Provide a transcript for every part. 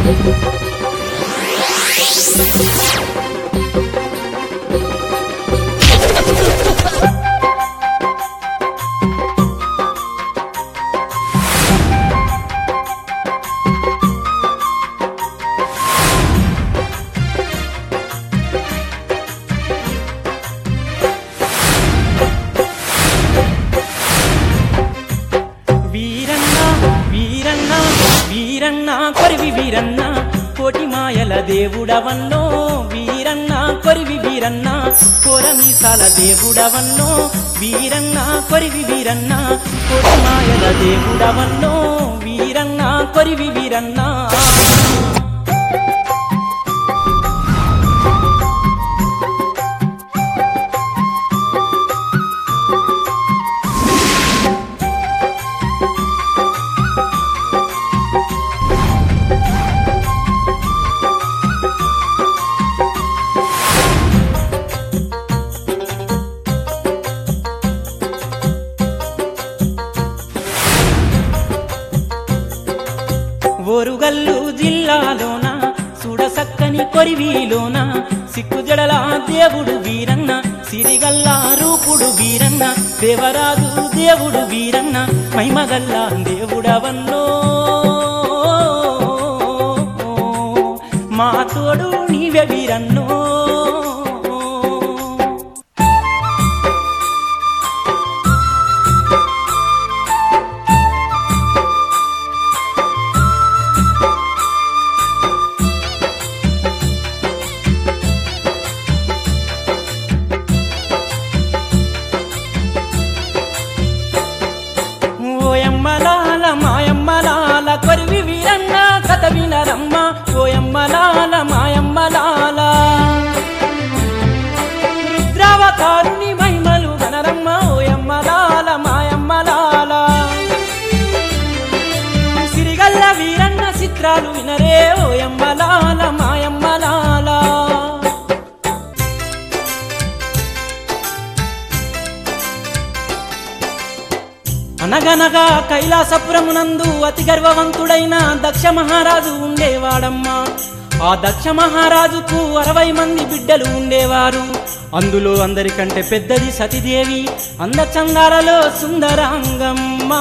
వీరన్న వీరన్న వీరన్న కొరివి వీరన్న కోటి మాయల దేవుడవన్నో వీరన్న కొరివి వీరన్న కోరమీసాల దేవుడవన్నో వీరన్న కొరివి వీరన్న కోటి మాయల దేవుడవన్నో వీరన్న కొరివి వీరన్న ఓరుగల్లు జిల్లాలోన సుడసక్కని కొరివిలోన సిక్కుజడల దేవుడు వీరన్న సిరిగల్లా రూపుడు వీరన్న దేవరాజు దేవుడు వీరన్న మైమగల్లా దేవుడవన్నో మా తోడు నీవే వీరన్నో ఓయమ్మలాల మాయమ్మలాల కొరివి వీరన్న కథ వినరమ్మ ఓయమ్మలాల మాయమ్మలాల రుద్రావతారుని మహిమలు గనరమ్మ ఓయమ్మలాల మాయమ్మలాల సిరిగల్ల వీరన్న చిత్రాలు వినరే ఓయమ్మలాల మాయమ్మలాల అనగనగా కైలాసపురమునందు అతి గర్వవంతుడైన దక్ష మహారాజు ఉండేవాడమ్మా ఆ దక్ష మహారాజుకు అరవై మంది బిడ్డలు ఉండేవారు అందులో అందరికంటే పెద్దది సతీదేవి అందచందాలలో సుందరాంగమ్మా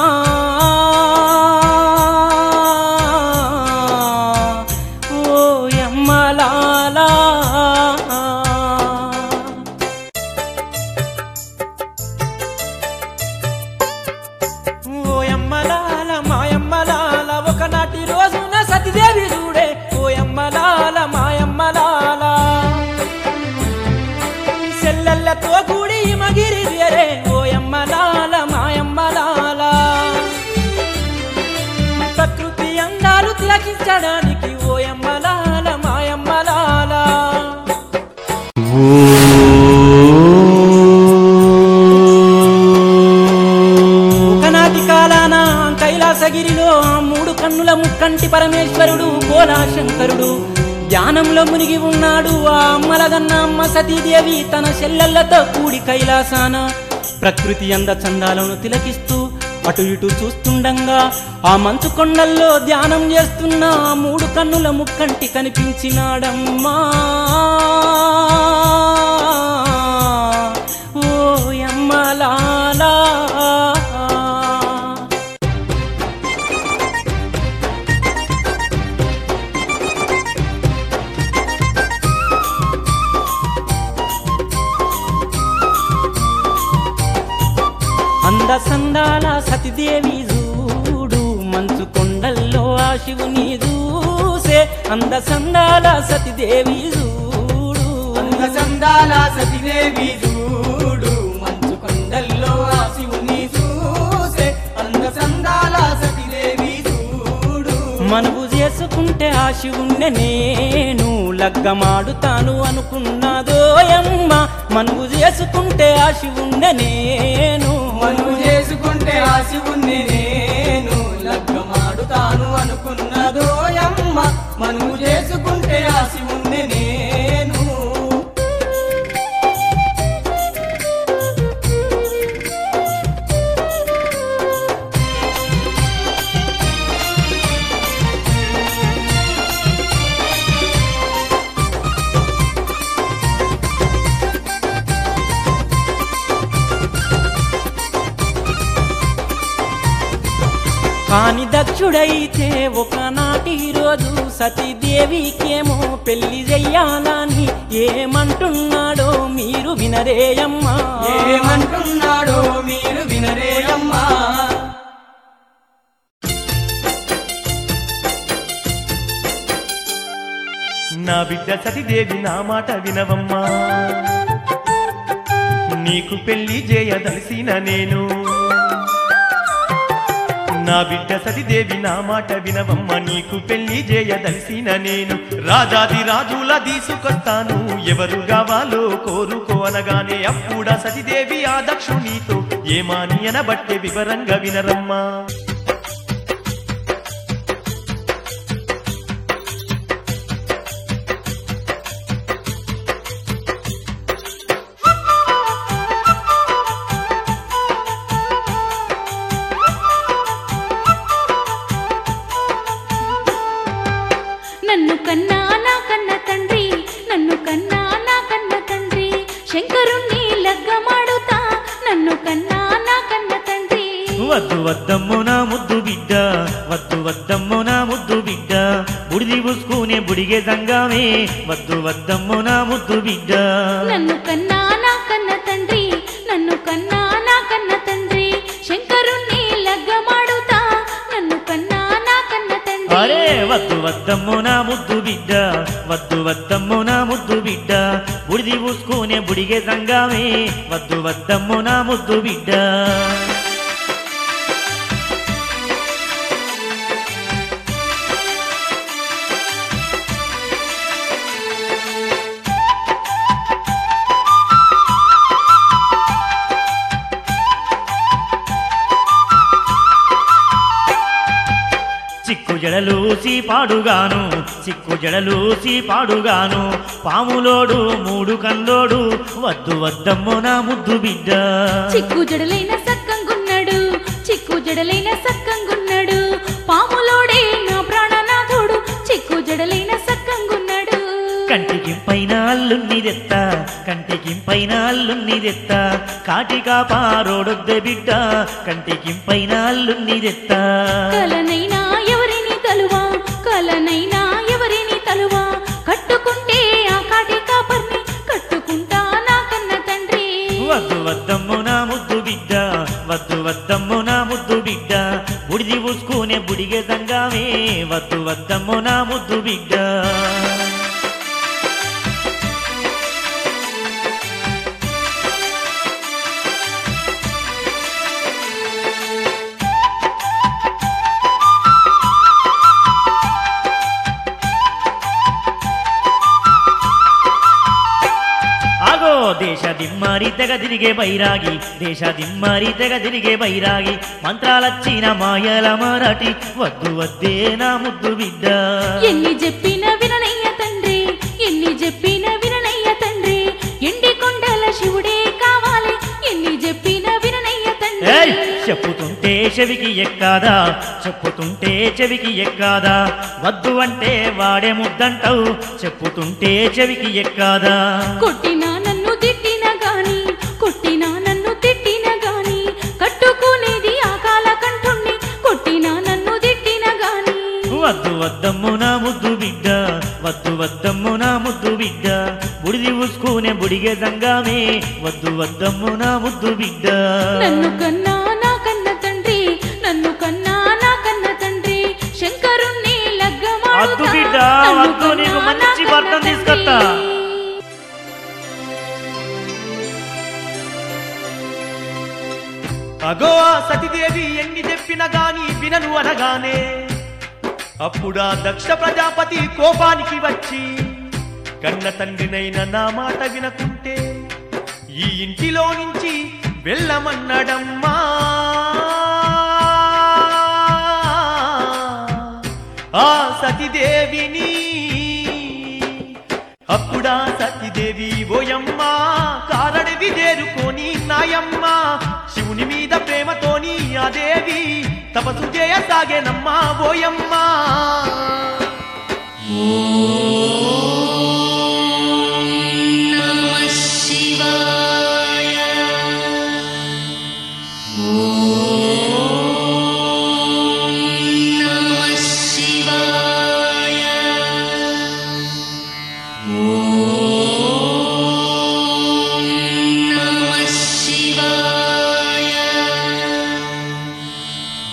ఓ యమ్మలాలా ఓయమ్మలాల మాయమ్మలాల ఒకనాటి రోజున సతీదేవి చూడే ఓయమ్మలాల మాయమ్మలాల సెల్లెల్లతో కూడి మగిరి వేరే ఓయమ్మలాల మాయమ్మలాల ప్రకృతి అందాలు తిలకించడానికి ఓయమ్మలాల మాయమ్మలాల ఒకనాటి కాలాన కైలాసగిరిలో ఆ మూడు కన్నుల ముక్కంటి పరమేశ్వరుడు కోలాశంకరుడు ధ్యానంలో మునిగి ఉన్నాడు ఆ అమ్మలగన్న అమ్మ సతీదేవి తన చెల్లెళ్లతో కూడి కైలాసాన ప్రకృతి అంద చందాలను తిలకిస్తూ అటు ఇటు చూస్తుండగా ఆ మంచు కొండల్లో ధ్యానం చేస్తున్న ఆ మూడు కన్నుల ముక్కంటి కనిపించినాడమ్మా ఓ యమ్మలాలా అంద సందాల సతిదేవి చూడు మంచు కొండల్లో ఆ శివుని చూసే అంద సందాల సతిదేవి చూడు సందాల సతిదేవి చూడు మంచు కొండల్లో ఆ శివుని చూసే అంద సందాల సతిదేవి చూడు మనువు చేసుకుంటే ఆ శివుణ్ణి నేను లగ్గమాడుతాను అనుకున్నదోయమ్మ మనువు చేసుకుంటే ఆ శివుణ్ణి నేను మనువు చేసుకుంటే ఆ శివుణ్ణి నేను లగ్గమాడుతాను అనుకున్నదోయమ్మ మనువు చేసుకుంటే ఆ శివుణ్ణి నేను కాని దక్షుడైతే ఒకనాటి రోజు సతీదేవికేమో పెళ్లి చెయ్యాలని ఏమంటున్నాడో మీరు వినరేయమ్మా ఏమంటున్నాడో మీరు వినరే అమ్మా నా బిడ్డ సతిదేవి నా మాట వినవమ్మా నీకు పెళ్లి చేయదలిసిన నేను నా బిడ్డ సతిదేవి నా మాట వినవమ్మ నీకు పెళ్లి చేయదలిసిన నేను రాజాది రాజుల తీసుకొస్తాను ఎవరు కావాలో కోరుకో అనగానే అప్పుడా సతిదేవి ఆ దక్షునితో ఏమాని అనబట్టే వివరంగా వినరమ్మా నన్ను కన్నా నా కన్న తండ్రి నన్ను కన్నా నా కన్న తండ్రి శంకరుణ్ణి లగ్గమాడుతా నన్ను కన్నా నా కన్న తండ్రి వద్దు వద్దమ్మో నా ముద్దు బిడ్డ వద్దు వద్దమ్మో నా ముద్దు బిడ్డ బుడిది పూసుకునే బుడిగే సంగమే వద్దు వద్దమ్మో నా ముద్దు బిడ్డ నన్ను కన్నా నా కన్న తండ్రి నన్ను కన్నా నా కన్న తండ్రి శంకరుణ్ణి లగ్గమాడుతా నన్ను కన్నా నా కన్న అరే తండ్రి వద్దు వద్దమ్మో నా ముద్దు బిడ్డ వద్దు వద్దమ్మో నా ముద్దు బిడ్డ బుడిది పూసుకునే బుడిగే సంగమే వద్దు వద్దమ్మో నా ముద్దు బిడ్డ చిక్కు జడలూసి పాడుగాను చిక్కు జడలూసి పాడుగాను పాములోడు మూడు కందోడు వద్దు వద్దమ్మో నా ముద్దు బిడ్డ చిక్కు జడలైన సక్కంగున్నాడు చిక్కు జడలైన సక్కంగున్నాడు పాములోడే నా ప్రాణనాథుడు చిక్కు జడలైన సక్కంగున్నాడు కంటికి పైన అల్లున్నిదెత్త కంటికి పైన అల్లున్నిదెత్త కాటికా పారోడొద్దే బిడ్డ కంటికి పైన అల్లున్నిదెత్త కలనైనా ఎవరిని తలువా కలనైనా ఎవరిని తలువా కట్టుకుంటే ఆ కాటి కాపర్ని కట్టుకుంటా నా కన్న తండ్రి వద్దు వద్దమ్మో నా ముద్దు బిడ్డ వద్దు వద్దమ్మో నా ముద్దు బిడ్డ బుడిది పూసుకునే బుడిగే సంగమే వద్దు వద్దమ్మో నా ముద్దు బిడ్డ ఆగో దేశ దిమ్మారి తెగ తిరిగే బైరాగి దేశ దిమ్మారి తెగ తిరిగే బైరాగి మంత్రాలచ్చిన మాయల మరాఠి వద్దు వద్దే నా ముద్దు బిడ్డ ఎన్ని చెప్పిన విననయ్య తండ్రి ఎన్ని చెప్పిన విననయ్య తండ్రి ఎండి కొండల శివుడే కావాలి ఎన్ని చెప్పిన విననయ్య ఏయ్! తండ్రి చెప్పుతుంటే చెవికి ఎక్కాదా చెప్పుతుంటే చెవికి ఎక్కాదా వద్దు అంటే వాడే ముద్దంటావు చెప్పుతుంటే చెవికి ఎక్కాదా కొట్టినా నన్ను తిట్టిన గాని కొట్టినా నన్ను తిట్టిన గాని కట్టుకునేది ఆ కాల కంఠుణ్ణి కొట్టినా నన్ను తిట్టిన గాని వద్దు వద్దమ్ము నా ముద్దు బిడ్డ వద్దు వద్దమ్ము నా ముద్దు బిడ్డ బుడిది ఊసుకునే బుడిగే సంగమే వద్దు వద్దమ్ము నా ముద్దు బిడ్డ నన్ను కన్నా నా కన్న తండ్రి నన్ను కన్నా నా కన్న తండ్రి శంకరుణ్ణి లగ్గమాడుతా వద్దు బిడ్డ, నన్ను వద్దు, నీకు కన్నా నా మంచి కన్న భర్తను తండ్రి. తీసుకొత్తా. అగో ఆ సతిదేవి ఎన్ని చెప్పిన గాని వినను అనగానే అప్పుడా దక్ష ప్రజాపతి కోపానికి వచ్చి కన్న తండ్రినైన నా మాట వినకుంటే ఈ ఇంటిలో నుంచి వెళ్ళమన్నడమ్మా ఆ సతిదేవిని అప్పుడా సతిదేవి ఓయమ్మ కారడివి చేరుకొని నాయమ్మ శివుని మీద ప్రేమతోని ఆ దేవి తపస్సు చేయసాగేనమ్మా ఓయమ్మ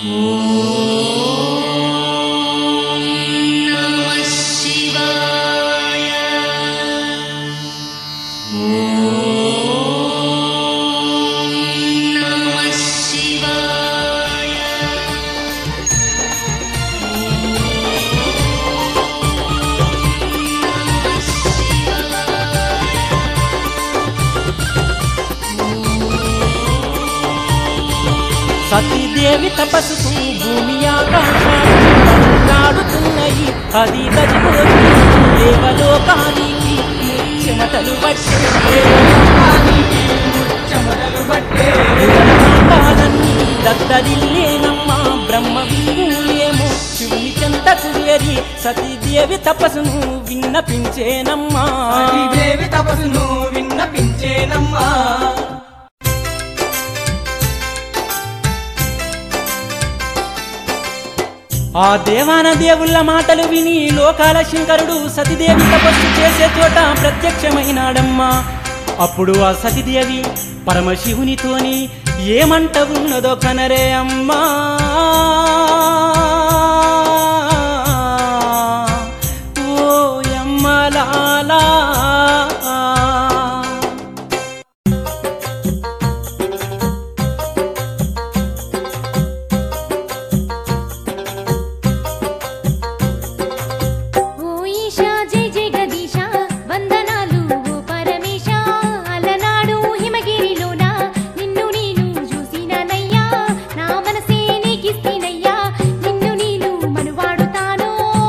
సతీదేవి తపస్సుకు భూమి ఆకాశాడుతున్నాయి అది తజిపోయి దేవలోకానికి చెమటలు పట్టే చెమటలు పట్టే కాలన్నీ దత్తదిల్లేనమ్మా బ్రహ్మ విష్ణులేమో శివుని చెంతకు చేరి సతీదేవి తపస్సును విన్నపించేనమ్మా దేవి తపస్సును విన్నపించేనమ్మా ఆ దేవాన దేవుళ్ళ మాటలు విని లోకాల శంకరుడు సతీదేవి తపస్సు చేసే చోట ప్రత్యక్షమైనాడమ్మా అప్పుడు ఆ సతీదేవి పరమశివునితోని ఏమంట ఉన్నదో కనరే అమ్మా ఓ యమ్మలాలా ఓ ఈశా జై జై గదీశ వందనాలు ఓ పరమేశ అలనాడు హిమగిరిలోన నిన్ను నేను చూసినానయ్యా నా మనసే నీకిస్తేనయ్యా నిన్ను నేను మనువాడుతాను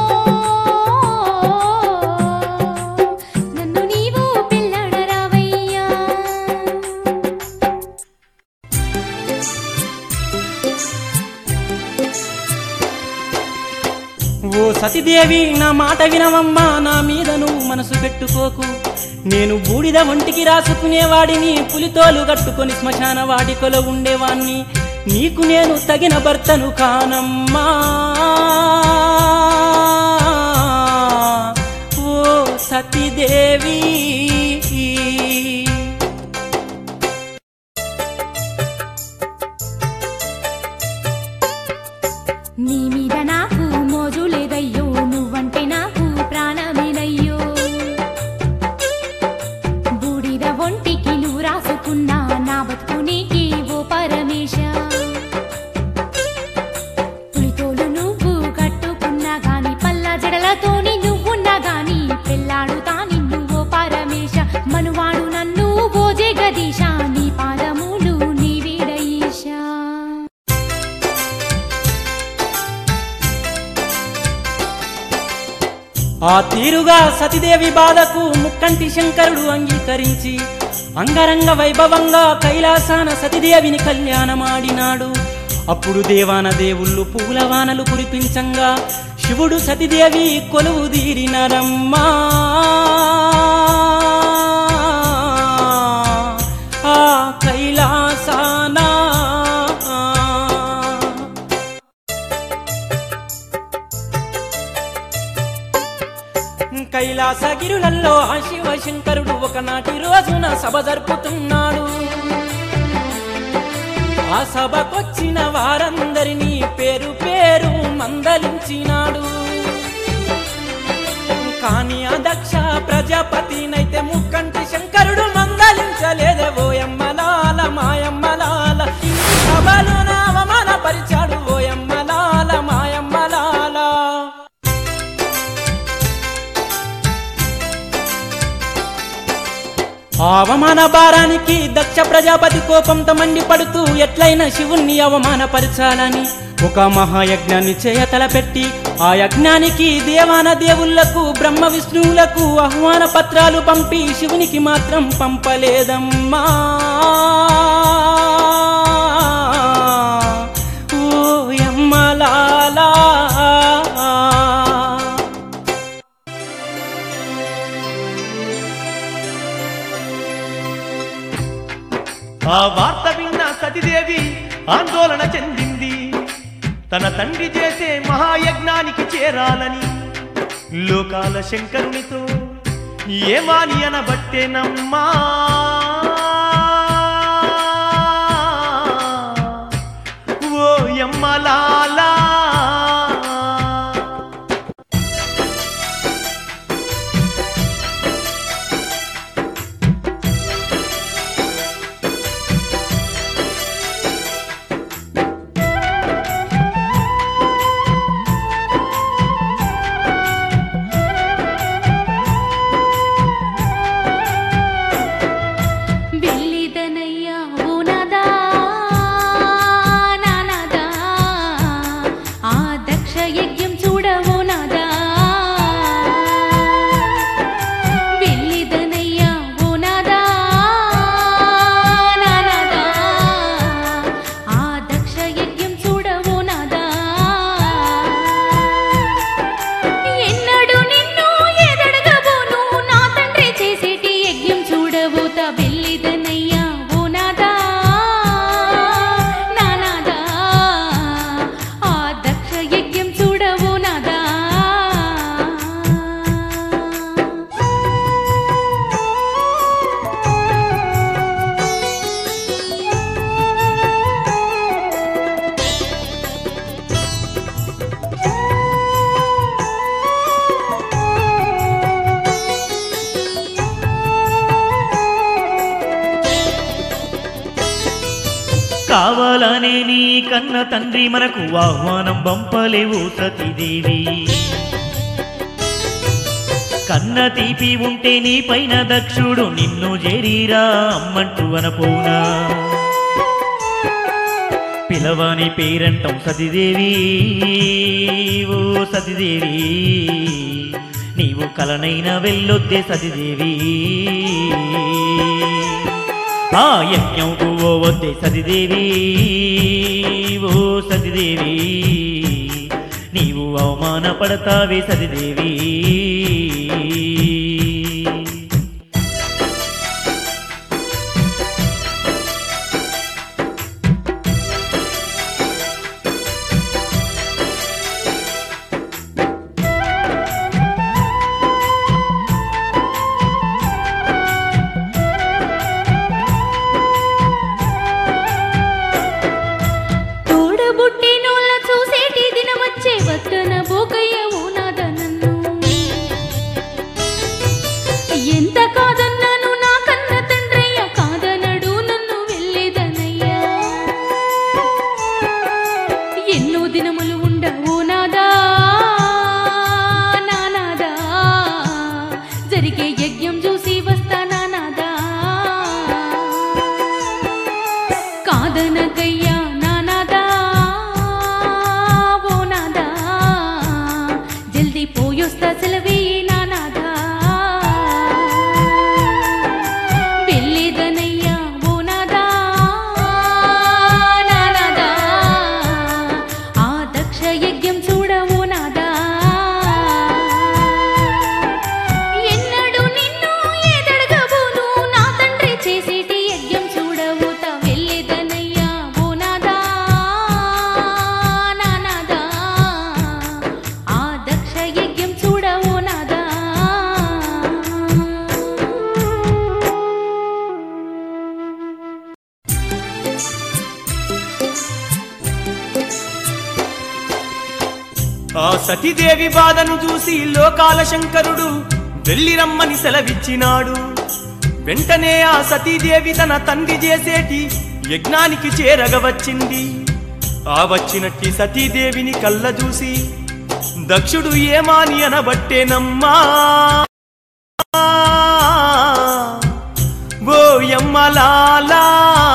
నన్ను నీవు పెళ్ళాడరావయ్యా ఓ సతీదేవి నా మాట వినవమ్మా నా మీద నువ్వు మనసు పెట్టుకోకు నేను బూడిద ఒంటికి రాసుకునేవాడిని పులితోలు కట్టుకొని శ్మశాన వాడికలో ఉండేవాణ్ణి నీకు నేను తగిన భర్తను కానమ్మా ఓ సతీదేవి నీ మీద నాకు మోజు లేదయ్యో నువ్వంటే నాకు ప్రాణమేనయ్యో బూడిద ఒంటికి నువ్వు రాసుకున్నా నా బతుకు నీకి ఓ పరమేశ పులితోలు నువ్వు కట్టుకున్నా గాని పల్ల జడలతోని నువ్వున్నా గాని పెళ్ళాడుతా నిన్ను ఓ పరమేశ మనువాడు నన్ను ఓ జగదీశ నీ పాదములు నీ వీడయేశా ఆ తీరుగా సతీదేవి బాధకు ముక్కంటి శంకరుడు అంగీకరించి అంగరంగ వైభవంగా కైలాసాన సతీదేవిని కళ్యాణమాడినాడు అప్పుడు దేవాన దేవుళ్ళు పూల వానలు కురిపించంగా శివుడు సతీదేవి కొలువు తీరినరమ్మా ఆ కైలాసానా కైలాసగిరులలో ఆ శివశంకరుడు ఒకనాటి రోజున సభ జరుపుతున్నాడు ఆ సభకొచ్చిన వారందరినీ పేరు పేరు మందలించినాడు కాని ఆ దక్ష ప్రజాపతినైతే ముక్కంటి శంకరుడు మందలించలేదే ఓయమ్మలాల మాయమ్మలాల ఇంటి సభలో అవమానపరిచాడు ఓయమ్మలాల మాయమ్మలాల ఆ అవమాన భారానికి దక్ష ప్రజాపతి కోపంతో మండిపడుతూ ఎట్లయినా శివుణ్ణి అవమానపరచాలని ఒక మహాయజ్ఞాన్ని చేయ తలపెట్టి ఆ యజ్ఞానికి దేవాన దేవుళ్లకు బ్రహ్మ విష్ణువులకు ఆహ్వాన పత్రాలు పంపి శివునికి మాత్రం పంపలేదమ్మా ఓ యమ్మలాలా ఆ వార్త విన్న సతిదేవి ఆందోళన చెందింది తన తండ్రి చేసే మహాయజ్ఞానికి చేరాలని లోకాల శంకరునితో ఏమాని అనబట్టేనమ్మా ఓ యమ్మలాలా వెళ్ళిదనయ్యా ఓ నాదా నానాదా ఆ దక్ష యజ్ఞం చూడవో నాదా వెళ్ళిదనయ్యా ఓ నాదా నానాదా ఆ దక్ష యజ్ఞం చూడవో నాదా ఎన్నడు నిన్ను ఎదడగబోను నా తండ్రి చేసేటి యజ్ఞం చూడబోత వెళ్ళిదనయ్యా ఓ నాదా నానాదా ఆ దక్ష యజ్ఞం చూడవో నాదా కావాలనే నీ కన్న తండ్రి మనకు ఆహ్వానం పంపలేవు సతీదేవి కన్న తీపి ఉంటే నీ పైన దక్షుడు నిన్ను చేరీరా అమ్మంటూ అనపోనా పిలవాని పేరంటం సతీదేవి ఓ సతీదేవి నీవు కలనైన వెళ్ళొద్దే సతీదేవి ఆ యజ్ఞంకు ఓ వద్దే సతిదేవి ఓ సతిదేవి నీవు అవమానపడతావే సతిదేవి తోడబుట్టినోళ్ళ చూసేటి దినమచ్చే వద్దన బోకయ్య ఓ నాద నన్ను ఎంత కాదన్నాను నా కన్న తండ్రయ్య కాదనడు నన్ను వెళ్ళేదనయ్యా ఎన్నో దినములు ఉండవు నాదా నానాదా జరిగే యజ్ఞం చూసి వస్తానా నాదా కాదనకయ్యా నానాదా ఓ నాదా జల్దీ పోయొస్తా సెలవే నానాదా వెళ్ళేదనయ్యా ఓ నాదా నానాదా ఆ దక్ష యజ్ఞం చూడవో నాదా ఎన్నడు నిన్ను ఎదడగబోను నా తండ్రి చేసేటి యజ్ఞం చూడవుతా వెళ్ళేదనయ్యా ఓ నాదా నానాదా ఆ దక్ష యజ్ఞం చూడవో నాదా ఆ సతీదేవి బాధను చూసి లోకాల శంకరుడు వెళ్ళి రమ్మని సెలవిచ్చినాడు వెంటనే ఆ సతీదేవి తన తండ్రి చేసేటి యజ్ఞానికి చేరగ వచ్చింది ఆ వచ్చినట్టి సతీదేవిని కళ్ళ చూసి దక్షుడు ఏమాని అనబట్టేనమ్మా ఓ యమ్మలాలా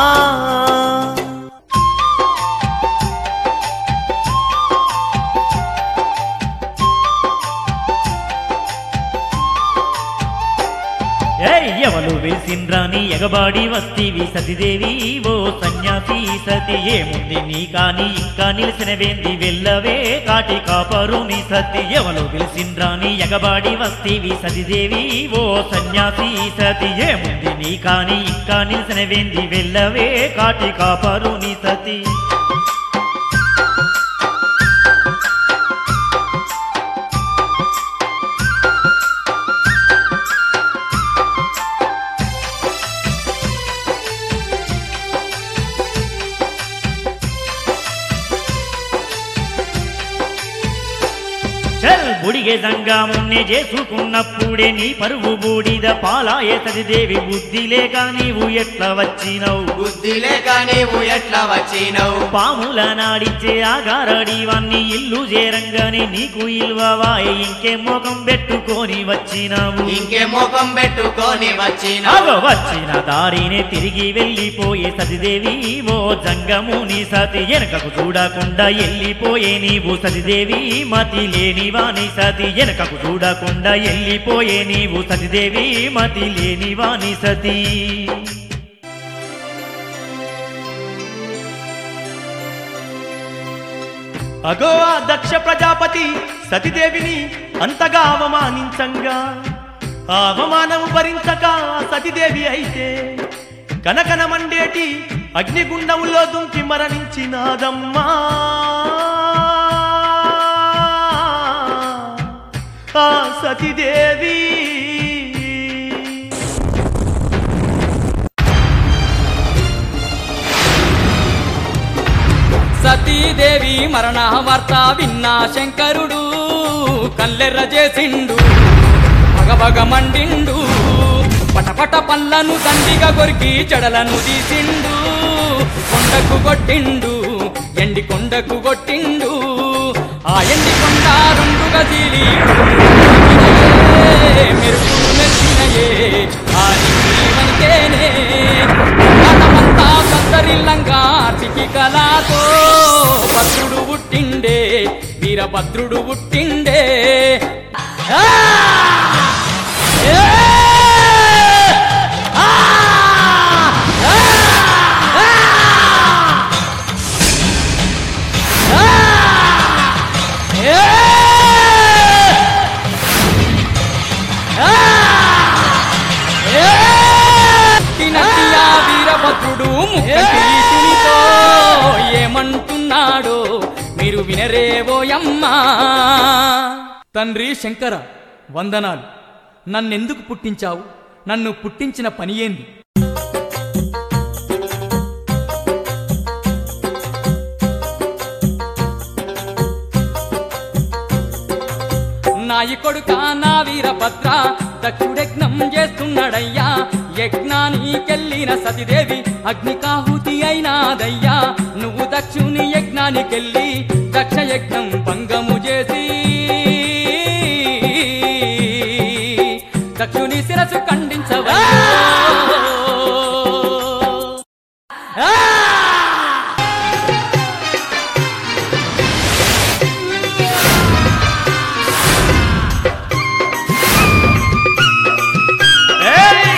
ఏయ్ ఎవలు వెలిసిండ్రాని ఎగబాడి వస్తీవి సతిదేవి ఓ సన్యాసి సతి ఏముంది నీ కాని ఇంకా నిలిసినవేంది వెళ్ళవే కాటి కాపరు నీ సతి ఎవలు వెలిసిండ్రాని ఎగబాడి వస్తీవి సతిదేవి ఓ సన్యాసి సతి ఏముంది నీ కాని ఇంకా నిలిసినవేంది వెళ్ళవే కాటి కాపరు నీ సతి చల్ బుడిగే సంగమున్నే చేసుకున్నప్పుడే నీ పరువు బూడిద పాలాయే సతిదేవి బుద్ధి లేక నీవు ఎట్లా వచ్చినవు బుద్ధి లేక నీవు ఎట్లా వచ్చినవు పాముల నాడిచ్చే ఆగారడివన్నీ ఇల్లు చేరంగానే నీకు ఇల్వవాయే ఇంకే మోకం పెట్టుకొని వచ్చినావు ఇంకే ముఖం పెట్టుకొని వచ్చినవు అగో వచ్చిన దారినే తిరిగి వెళ్ళిపోయే సతిదేవి ఓ జంగముని సతి వెనకకు చూడకుండా వెళ్ళిపోయే నీవు సతిదేవి మతి లేనివాని సతి వెనకకు చూడకుండా వెళ్ళిపోయే నీవు సతిదేవి మతి లేనివాని సతి అగో ఆ దక్ష ప్రజాపతి సతిదేవిని అంతగా అవమానించంగా ఆ అవమానము భరించక ఆ సతిదేవి అయితే కనకన మండేటి అగ్నిగుండములో దుంకి మరణించినాదమ్మా ఆ సతిదేవి సతీదేవి మరణ వార్త విన్నా శంకరుడు కల్లెర్ర చేసిండు భగభగ మండిండు పటపట పళ్ళను దండిగా కొరికి జడలను తీసిండు కొండకు కొట్టిండు ఎండి కొండకు కొట్టిండు ఆ ఎండి కొండ రెండుగా తీలి మెరుపులు మెరిసినయే ఆ నీవనికేనే ఆటమంతా సంతరిల్లంగా చికి కళతో భద్రుడు పుట్టిండే వీరభద్రుడు పుట్టిండే ఆ! ఏ! ఆ! ఆ! ఆ! ఆ! ఏ! ఆ! ఏ! తినతియా వీరభద్రుడు ముఖీసునితో ఏమంటున్నాడో మీరు వినరేవోయమ్మా తండ్రి శంకర వందనాలు నన్నెందుకు పుట్టించావు నన్ను పుట్టించిన పని ఏంది నాయి కొడుక నా వీరభద్ర దక్షుడయజ్ఞం చేస్తున్నాడయ్యా యజ్ఞానికెళ్ళిన సతిదేవి అగ్నికాహుతి అయినాదయ్యా నువ్వు దక్షుని యజ్ఞానికెళ్ళి దక్ష యజ్ఞం భంగము చేసి దక్షుని శిరసు ఖండించవా ఏయ్!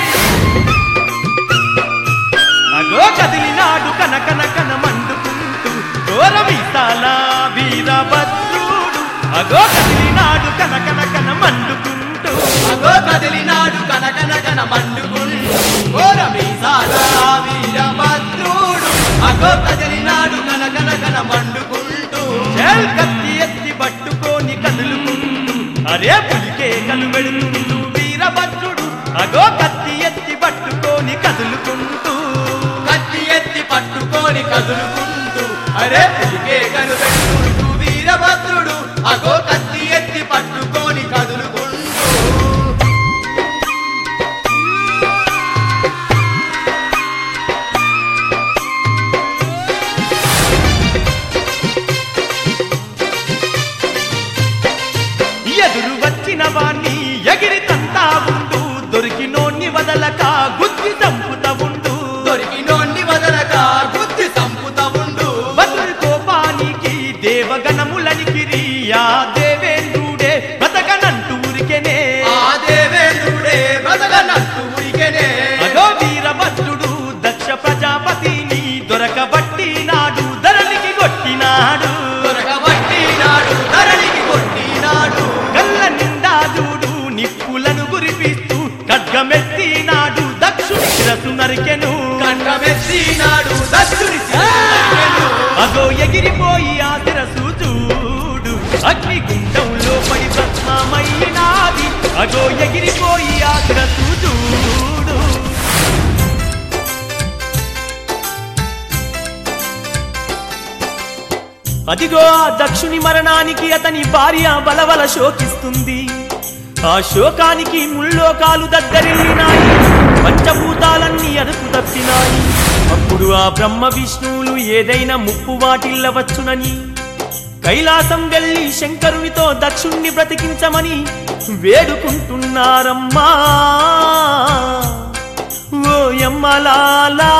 అగో కదిలినాడు కనకన కన మండుకుంటూ ఘోరమీసాల వీరభద్రుడు అగో కదిలినాడు కనకన కన మండుకుంటూ అగో కదిలినాడు కనకన కన మండుకుండు ఘోర మీసాల వీరభద్రుడు అగో కదిలినాడు కనకన కన మండుకుంటూ చేల్ కత్తి ఎత్తి పట్టుకొని కదులుకుంటూ అరే పులికే కలు వెడుకుంటూ వీరభద్రుడు అగో కత్తి ఎత్తి పట్టుకొని కదులుకుంటూ కత్తి ఎత్తి పట్టుకొని కదులుకుంటూ అరే పులికే కను పెట్టుకుంటూ వీరభద్రుడు అగో కత్తి ఎత్తి పట్టుకొని కదులుకుంటూ ఎదురు వచ్చిన వాణ్ణి ఎగిరి తంతా ఉండు దొరికినోన్ని వదలక గుద్ది చంపుత ఉండు దొరికినోన్ని వదలక బుద్ధి సంపుత ఉండు బదులు కోపానికి దేవగణములనికిరి ఆ దేవేంద్రుడే బతకనంటూ ఊరికెనే ఆ దేవేంద్రుడే బదలనట్టు ఉరికెనే అగో వీరభద్రుడు దక్ష ప్రజాపతిని దొరకబట్టినాడు ధరణికి కొట్టినాడు దొరకబట్టినాడు ధరణికి కొట్టినాడు కళ్ళ నిండా చూడు నిప్పులను గురిపిస్తూ ఖడ్గమెత్తినాడు దక్షుని శిరసు నరికెను కంఠమెత్తినాడు దక్షుని శిరస్సు అగో ఎగిరిపోయి ఆ శిరసు చూడు అగ్నిగుండంలో పడి భస్మమైనాది అగో ఎగిరిపోయి ఆ శిరసు చూడు అదిగో ఆ దక్షుని మరణానికి అతని భార్య బలవల శోకిస్తుంది ఆ శోకానికి ముల్లోకాలు దగ్గరిల్లినాయి పంచభూతాలన్నీ అదుపు తప్పినాయి అప్పుడు ఆ బ్రహ్మ విష్ణువులు ఏదైనా ముప్పు వాటిల్లవచ్చునని కైలాసం వెళ్ళి శంకరునితో దక్షుణ్ణి బ్రతికించమని వేడుకుంటున్నారమ్మా ఓ యమ్మలాలా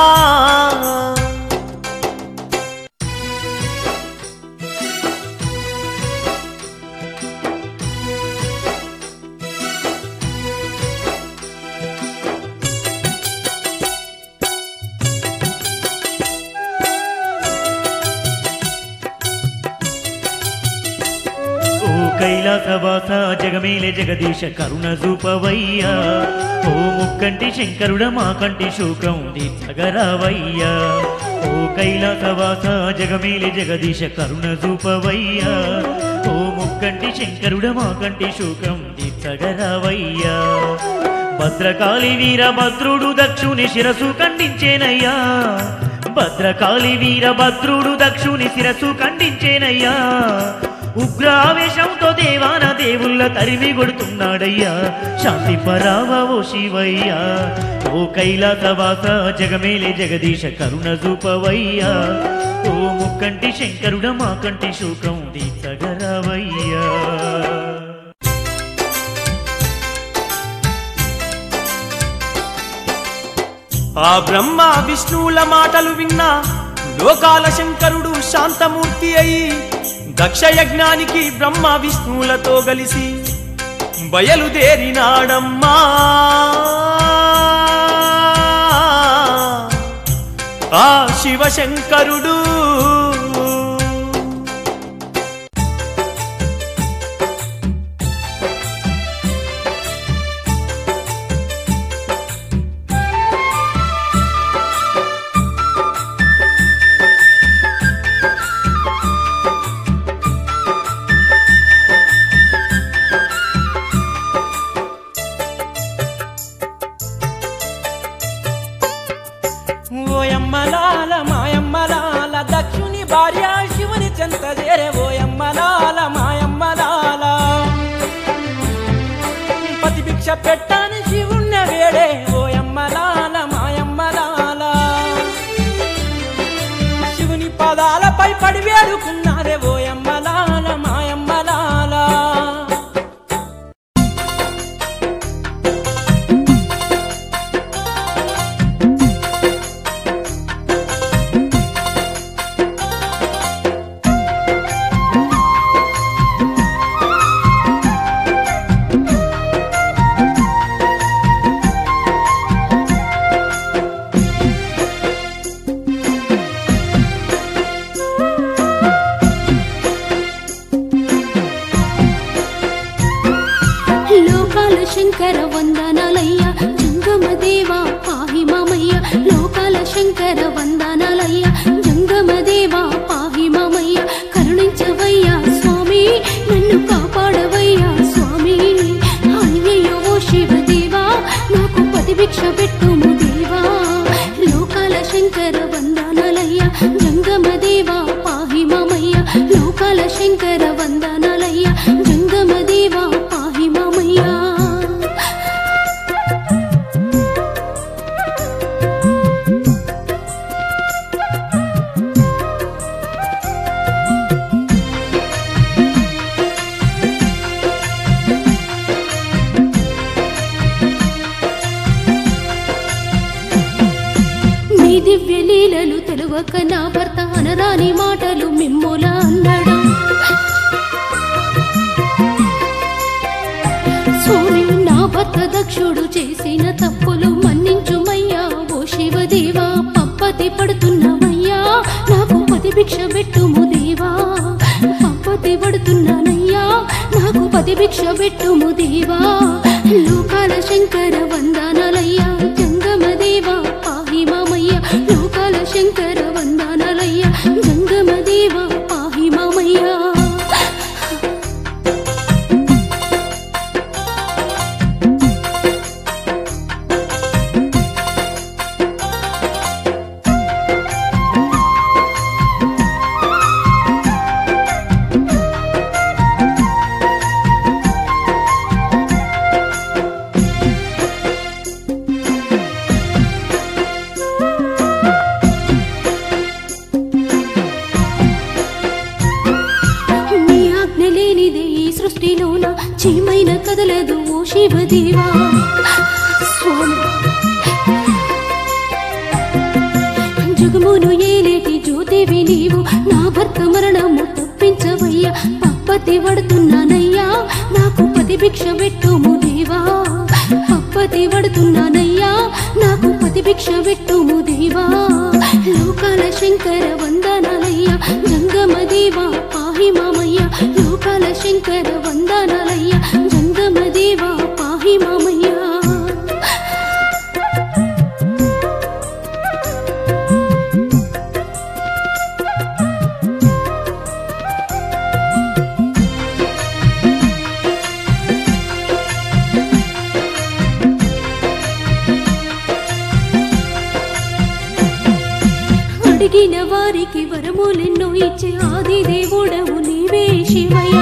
ఓ కైలాసవాస జగమేలే జగదీశ కరుణ చూపవయ్యా ఓ ముక్కంటి శంకరుడ మా కంటి శోకం తీర్చగరావయ్యా ఓ కైలాసవాస జగమేలే జగదీశ కరుణ చూపవయ్యా ఓ ముక్కంటి శంకరుడ మా కంటి శోకం తీర్చగరావయ్యా భద్రకాళి వీరభద్రుడు దక్షుని శిరసు ఖండించేనయ్యా భద్రకాళి వీరభద్రుడు దక్షుని శిరసు ఖండించేనయ్యా ఉగ్రావేశంతో దేవాన దేవుళ్ళ తరిమి కొడుతున్నాడయ్యా శాంతి పరావ ఓ శివయ్యా ఓ కైలాసవాస జగమేలే జగదీశ కరుణ చూపవయ్యా ఓ ముక్కంటి శంకరుడ మా కంటి శోకం దీచగరవయ్యా ఆ బ్రహ్మ విష్ణువుల మాటలు విన్నా లోకాల శంకరుడు శాంతమూర్తి అయి దక్షయజ్ఞానికి బ్రహ్మ విష్ణువులతో కలిసి బయలుదేరినాడమ్మా ఆ శివశంకరుడు ఓయమ్మలాల మాయమ్మలాల దక్షుని భార్య శివుని చెంత చేరే ఓయమ్మలాల మాయమ్మలాల పతి భిక్ష పెట్టని శివుణ్ణ వేడే ఓయమ్మలాల మాయమ్మలాల శివుని పదాలపై పడి వేడుకున్నారే ఓయమ్మలాల మాయమ్మలాల లోకాల శంకర వందనాలయ్య జంగమ దేవా పాహి మామయ్య లోకాల శంకర వందనాలయ్య జంగమ దేవా పాహి మామయ్య కరుణించవయ్యా స్వామి నన్ను కాపాడవయ్యా స్వామి అయ్యయ్యో ఓ శివదేవా నాకు పది భిక్ష పెట్టుము దేవా లోకాల శంకర వందనాలయ్య జంగమ దేవా పాహి మామయ్య లోకాల శంకర వందనాలయ్య జంగమ దేవా పాహి మామయ్య నీ దివ్య లీలలు తెలువక నా భర్త అనరాని మాటలు మిమ్ముల అన్నడా స్వామి నా భర్త దక్షుడు చేసిన తప్పులు మన్నించుమయ్యా ఓ శివదేవా పప్పతి పడుతున్నామయ్యా నాకు పది భిక్ష పెట్టుము దేవా పప్పతి పడుతున్నానయ్యా నాకు పది భిక్ష పెట్టుము దేవా లోకాల శంకర వందనాలయ్యా జంగమ దేవా పాహి మామయ్య లోకాల శంకర వందనాలయ్యా జంగమ దేవా పాహి మామయ్య సృష్టిలోన చీమైన కదలదు ఓ శివదేవా స్వామి జగమును ఏలేటి జ్యోతివి నీవు నా భర్త మరణము తప్పించవయ్యా పప్పతి పడుతున్నానయ్యా నాకు పతి భిక్ష పెట్టుము దేవా పప్పతి పడుతున్నానయ్యా నాకు పతి భిక్ష పెట్టుము దేవా లోకాల శంకర వందనాలయ్యా జంగమ దేవా పాహి మామయ్య లోకాల శంకర వందనాలయ్యా జంగమ దేవా పాహి మామయ్య అడిగిన వారికి వరములెన్నో ఇచ్చే ఆది దేవుడవు నీవే శివయ్య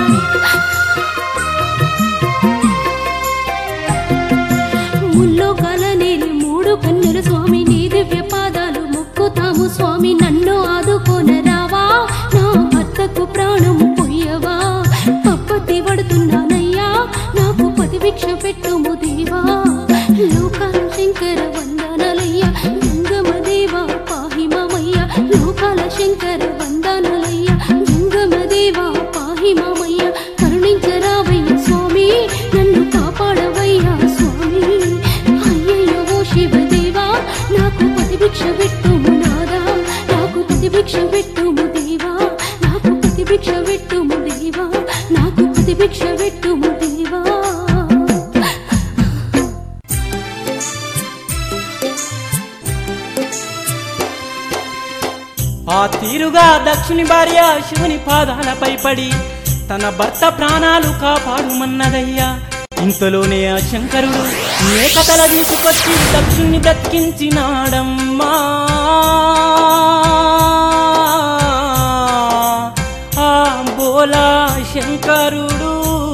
ముల్లో కలనేని మూడు కన్నుల స్వామి నీ దివ్య పాదాలు మొక్కుతాము స్వామి నన్ను ఆదుకోన రావా నా భర్తకు ప్రాణం పొయ్యవా పప్పతి పడుతున్నానయ్యా నాకు పతి భిక్ష పెట్టుము దేవా లోకాల శంకర వందనాలయ్యా గంగమ దేవా పాహి మామయ్య లోకాల శంకర వందనాలయ్యా గంగమ దేవా పాహి మామయ్య కరుణించరావయ్య స్వామి నన్ను కాపాడవయ్యా స్వామి అయ్యయ్యో ఓ శివదేవా నాకు పతి భిక్ష పెట్టుము నాదా నాకు పతి భిక్ష పెట్టుము దేవా నాకు పతి భిక్ష పెట్టుము దేవా నాకు పతి భిక్ష పెట్టుము దేవా ఆ తీరుగా దక్షిణి భార్య శివుని పాదాలపై పడి తన భర్త ప్రాణాలు కాపాడుమన్నదయ్యా ఇంతలోనే ఆ శంకరుడు మేకతల తీసుకొచ్చి దక్షుణ్ణి దక్కించినాడమ్మా ఆ బోలా శంకరుడు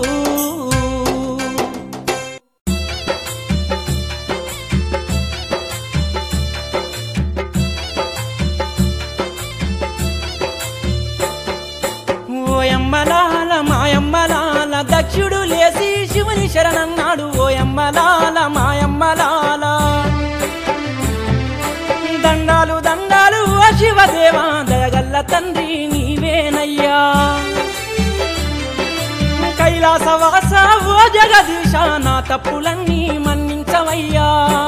ఓయమ్మలాల మాయమ్మలాల దక్షుడు లేసి శివుని శరణన్నాడు ఓయమ్మలాల మాయమ్మలాల దండాలు దండాలు ఓ శివదేవా దయగల్ల తండ్రి నీవేనయ్యా కైలాసవాస ఓ జగదీశ నా తప్పులన్నీ మన్నించవయ్యా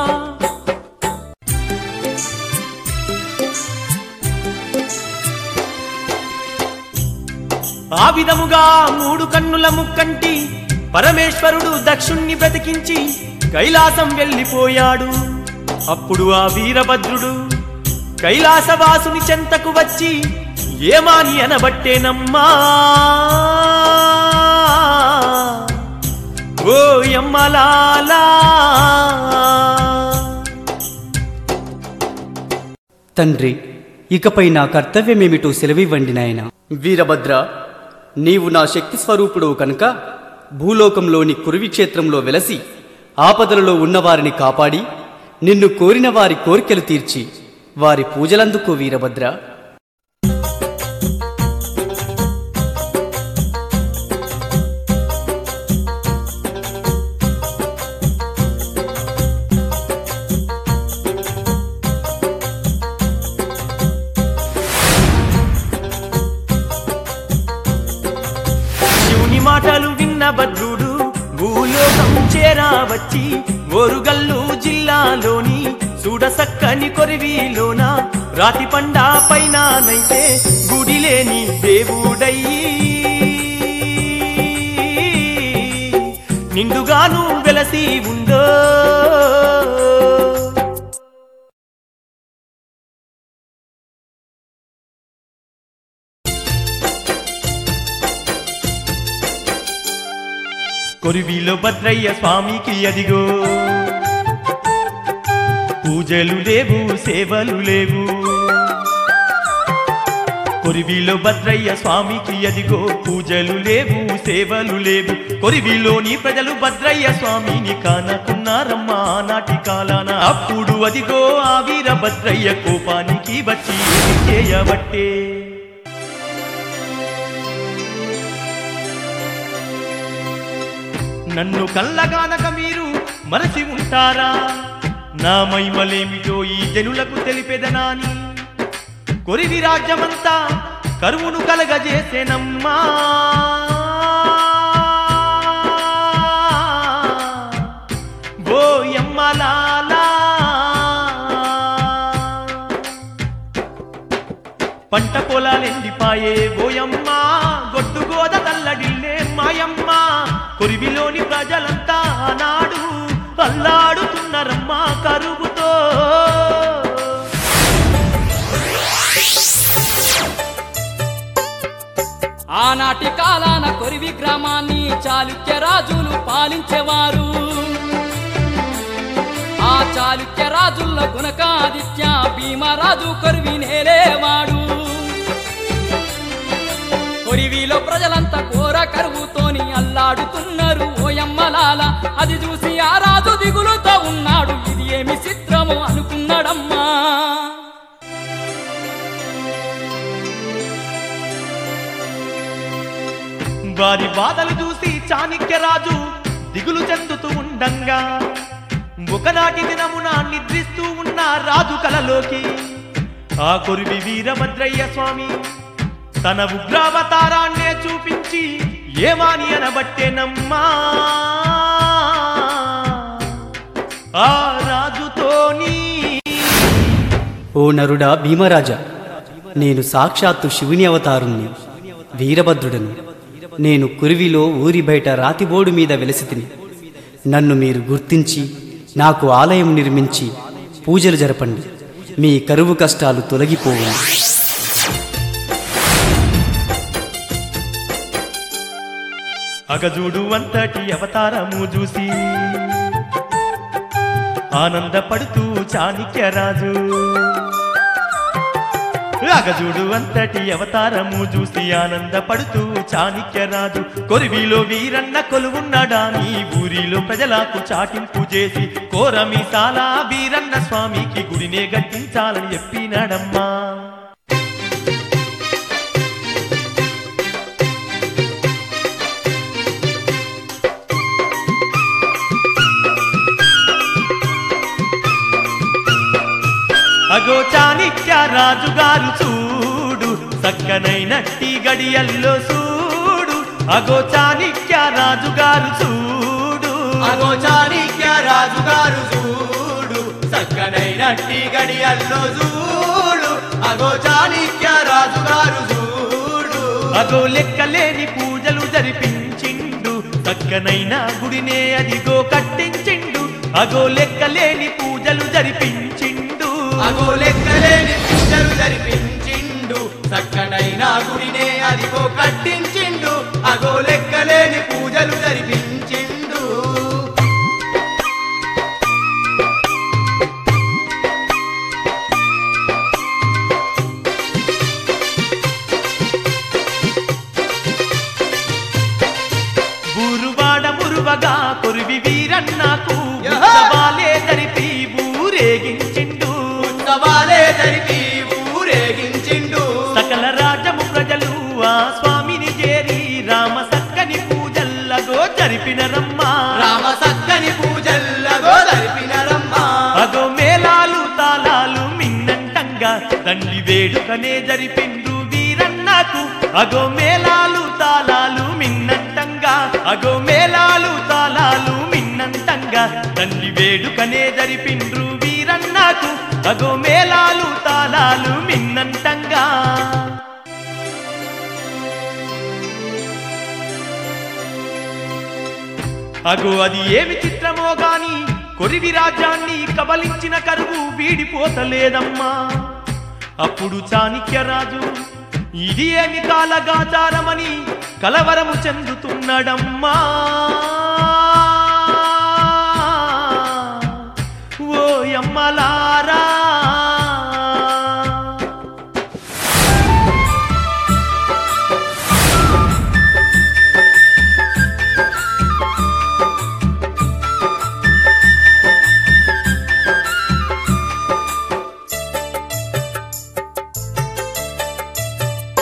ఆ విధముగా మూడు కన్నుల ముక్కంటి పరమేశ్వరుడు దక్షుణ్ణి బ్రతికించి కైలాసం వెళ్ళిపోయాడు అప్పుడు ఆ వీరభద్రుడు కైలాసవాసుని చెంతకు వచ్చి ఏమాని అనబట్టేనమ్మా ఓ యమ్మలాలా తండ్రి ఇకపై నా కర్తవ్యమేమిటో సెలవివ్వండి నాయన వీరభద్ర నీవు నా శక్తి స్వరూపుడు కనుక భూలోకంలోని కురువిక్షేత్రంలో వెలసి ఆపదలలో ఉన్నవారిని కాపాడి నిన్ను కోరిన వారి కోరికలు తీర్చి వారి పూజలందుకో వీరభద్ర శివుని మాటలు విన్న భద్రుడు భూలోకం చేరావచ్చి ఓరుగల్లు జిల్లాలోని చూడసక్కని కొరివిలోన రాతి పండా పైన నైతే గుడిలేని దేవుడయ్యి నిండుగాను వెలసి ఉందో కొరివిలో భద్రయ్య స్వామికి అదిగో పూజలు లేవు సేవలు లేవు కొరివిలో భద్రయ్య స్వామికి అదిగో పూజలు లేవు సేవలు లేవు కొరివిలోని ప్రజలు భద్రయ్య స్వామిని కానకున్నారమ్మా నాటి కాలాన అప్పుడు అదిగో ఆ వీర భద్రయ్య కోపానికి వచ్చి ఏమి చేయబట్టే నన్ను కళ్ళగానక మీరు మరచి ఉంటారా నా మైమలేమిటో ఈ జనులకు తెలిపెదనాని కొరివి రాజ్యమంతా కరువును కలగజేసేనమ్మా బోయమ్మలాలా పంట పొలాలెండిపాయే బోయమ్మ గొడ్డు గోద తల్లడిల్లే మాయమ్మ కొరివిలోని ప్రజలంతా నాడు అల్లాడుతున్నరమ్మా కరువుతో ఆనాటి కాలాన కొరివి గ్రామాన్ని చాళుక్య రాజులు పాలించేవారు ఆ చాళుక్య రాజుల్లో గుణకాదిత్య భీమరాజు కొరివి నేలేవాడు కొరివిలో ప్రజలంతా కోర కరువుతోని అల్లాడుతున్నారు ఓయమ్మలాల అది చూసి ఆ రాజు దిగులుతో ఉన్నాడు ఇది ఏమి చిత్రమో అనుకున్నాడమ్మా వారి బాధలు చూసి చాణక్యరాజు దిగులు చెందుతూ ఉండంగా ఒకనాటి దినమున నిద్రిస్తూ ఉన్న రాజు కలలోకి ఆ కొరివి వీరభద్రయ్య స్వామి తన ఉగ్రావతారాన్నే చూపించి ఏమాని అనబట్టేనమ్మా ఆ రాజుతోని ఓ నరుడా భీమరాజా నేను సాక్షాత్తు శివుని అవతారుణ్ణి వీరభద్రుడను నేను కురివిలో ఊరి బయట రాతిబోడు మీద వెలసితిని నన్ను మీరు గుర్తించి నాకు ఆలయం నిర్మించి పూజలు జరపండి మీ కరువు కష్టాలు తొలగిపోవు అగజూడు అంతటి అవతారము చూసి ఆనందపడుతూ చాణక్యరాజు అగజూడు అంతటి అవతారము చూసి ఆనందపడుతూ చాణక్యరాజు కొరివిలో వీరన్న కొలువున్నాడా నీ ఊరిలో ప్రజలకు చాటింపు చేసి కోరమీసాల వీరన్న స్వామికి గుడినే గట్టించాలని చెప్పినాడమ్మా అగో చాణిక్య రాజుగారు చూడు చక్కనైనట్టి గడియల్లో చూడు అగో చాణిక్య రాజుగారు చూడు అగో చాణిక్య రాజుగారు చూడు చక్కనైనట్టి గడియల్లో చూడు అగో చాణిక్య రాజుగారు చూడు అగో లెక్కలేని పూజలు జరిపించిండు చక్కనైన గుడినే అదిగో కట్టించిండు అగో లెక్కలేని పూజలు జరిపించిండు అగో లెక్కలేని పూజలు జరిపించిండు చక్కనైన గుడినే అదిగో కట్టించిండు అగో లెక్కలేని పూజలు జరిపించిండు బూరువాడ మురువగా కొరివి వీరన్నకు యహ! ఉత్సవాలే జరిపి ఊరేగించిండు ఉత్సవాలే జరిపి ఊరేగించిండు సకల రాజము ప్రజలు ఆ స్వామిని చేరి రామ సక్కని పూజల్లగో జరిపినరమ్మా రామ సక్కని పూజల్లగో జరిపినరమ్మా అగో మేళాలు తాళాలు మిన్నంటంగా తండ్రి వేడుకనే జరిపిండు వీరన్నకు అగో మేళాలు తాళాలు మిన్నంటంగా అగో మేళాలు తాళాలు మిన్నంటంగా తండ్రి వేడుకనే జరిపిండ్రు వీరన్నకు అగో మేళాలు తాళాలు మిన్నంటంగా అగో అది ఏమి చిత్రమో గాని కొరివి రాజ్యాన్ని కబలించిన కరువు వీడిపోతలేదమ్మా అప్పుడు చాణక్యరాజు ఇది ఏమి కాలగాచారమని కలవరము చెందుతున్నాడమ్మా ఓ యమ్మలారా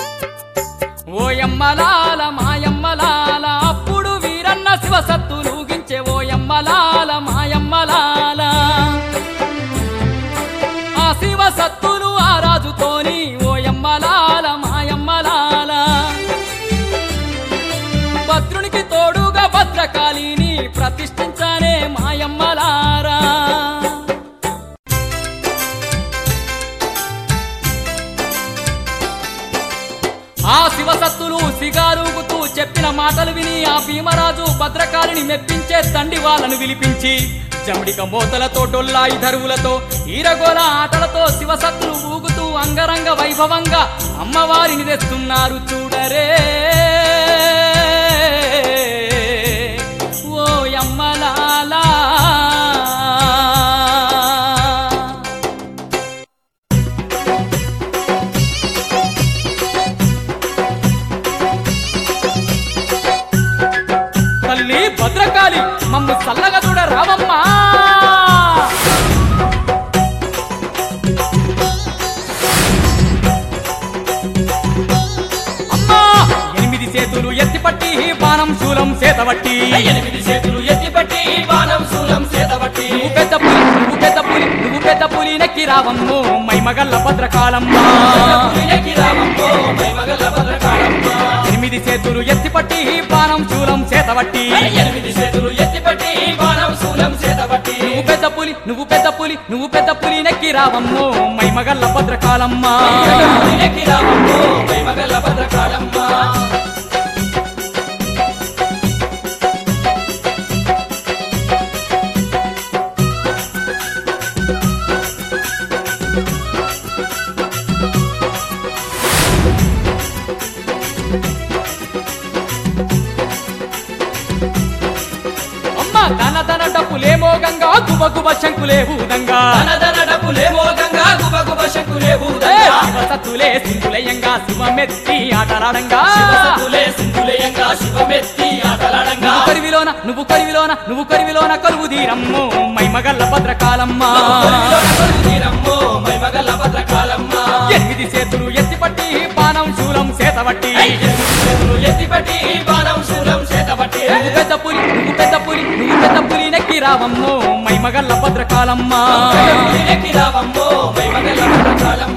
ఓయమ్మలాల మాయమ్మలాల అప్పుడు వీరన్న శివసత్తులు వీరభద్రునికి తోడుగా భద్రకాళిని ప్రతిష్ఠించానే మాయమ్మలారా ఆ శివసత్తులు సిగారుగుతూ చెప్పిన మాటలు విని ఆ భీమరాజు భద్రకాళిని మెప్పించే తండ్రి వాళ్ళను విలిపించి జమిడిక మోతలతో డొల్లాయి ధరువులతో ఈరగోల ఆటలతో శివసత్తులు ఊగుతూ అంగరంగ వైభవంగా అమ్మవారిని తెస్తున్నారు చూడరే ఓ యమ్మలాలా తల్లి భద్రకాళి మమ్ము చల్లగా చూడ రావమ్మా అమ్మా ఎనిమిది చేతులు ఎత్తిపట్టి బాణం శూలం చేతబట్టి ఎనిమిది చేతులు ఎత్తిపెట్టి బాణం శూలం చేతబట్టి నువ్వు పెద్ద పులి నువ్వు పెద్ద పులి నువ్వు పెద్ద పులి నెక్కి రావమ్ము మైమగల్ల భద్రకాళమ్మ పులినెక్కి రామమ్మో మైమగల్ల భద్రకాళమ్మ ఎనిమిది చేతులు ఎత్తిపట్టి బాణం శూలం చేతబట్టి ఎనిమిది చేతులు ఎత్తిపెట్టి బాణం శూలం చేతబట్టి నువ్వు పెద్ద పులి నువ్వు పెద్ద పులి నువ్వు పెద్ద పులి నెక్కి రావమ్ము మైమగల్ల భద్రకాళమ్మ పులినెక్కి రామమ్మో మైమగల్ల భద్రకాళమ్మ అమ్మ ధన ధన డప్పులేమో గంగా గుబ గుబ శంకులే ఊదంగా ధనధన డప్పులేమో గంగా గుబ గుబ శంకులే ఏ, భూదంగా శివసత్తులే సింధులయంగా శివమెత్తి ఆటలాడంగా శివసతులే సింధులయంగా శివమెత్తి ఆటలాడంగా నువ్వు కరివిలోన నువ్వు కరివిలోన నువ్వు కరివిలోన కలువు తీరమ్ము మైమగల్ల భద్రకాలమ్మ కొలువులోన కొలువు తీరమ్మో మైమగల్ల భద్రకాళమ్మ ఎనిమిది చేతులు ఎత్తిపట్టి బాణం శూలం చేతబట్టి ఎనిమిది చేతులు ఎత్తిపెట్టి బాణం శూలం చేతబట్టి నువ్వు పెద్ద పులి నువ్వు పెద్ద పులి నువ్వు పెద్ద పులి నెక్కి రావమ్ము మైమగల్ల భద్రకాలమ్మ పులినెక్కి రావమ్మో మైమగల్ల భద్రకాళమ్మ